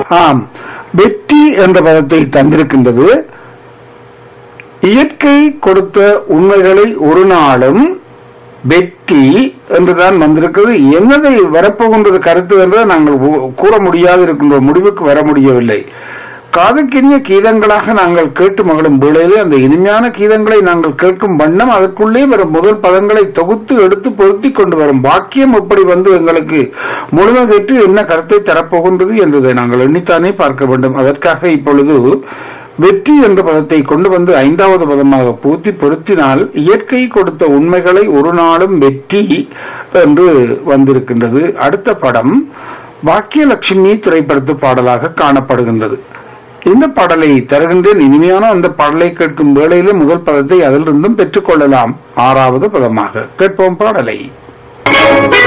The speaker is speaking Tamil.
ஆம் வெற்றி என்ற பதத்தை தந்திருக்கின்றது இயற்கை கொடுத்த உண்மைகளை ஒரு நாளும் வெற்றி என்றுதான் வந்திருக்கிறது என்னதை வரப்போகின்றது கருத்து என்று நாங்கள் கூ- கூற முடியாது இருக்கின்ற முடிவுக்கு வர முடியவில்லை காதுக்கினிய கீதங்களாக நாங்கள் கேட்டு மகளும் வேளையிலே அந்த இனிமையான கீதங்களை நாங்கள் கேட்கும் வண்ணம் அதற்குள்ளே வரும் முதல் பதங்களை தொகுத்து எடுத்து பொருத்தி கொண்டு வரும் வாக்கியம் எப்படி வந்து எங்களுக்கு முழுமை பெற்று என்ன கருத்தை தரப்போகின்றது என்பதை நாங்கள் எண்ணித்தானே பார்க்க வேண்டும் அதற்காக இப்பொழுது வெற்றி என்ற பதத்தை கொண்டு வந்து ஐந்தாவது பதமாக பூத்தி பொருத்தினால் இயற்கை கொடுத்த உண்மைகளை ஒரு நாளும் வெற்றி என்று வந்திருக்கின்றது அடுத்த படம் வாக்கியலட்சுமி திரைப்படத்து பாடலாக காணப்படுகின்றது இந்த பாடலை தருகின்றேன் இனிமையான அந்த பாடலை கேட்கும் வேளையிலே முதல் பதத்தை அதிலிருந்தும் பெற்றுக் கொள்ளலாம் ஆறாவது பதமாக கேட்போம் பாடலை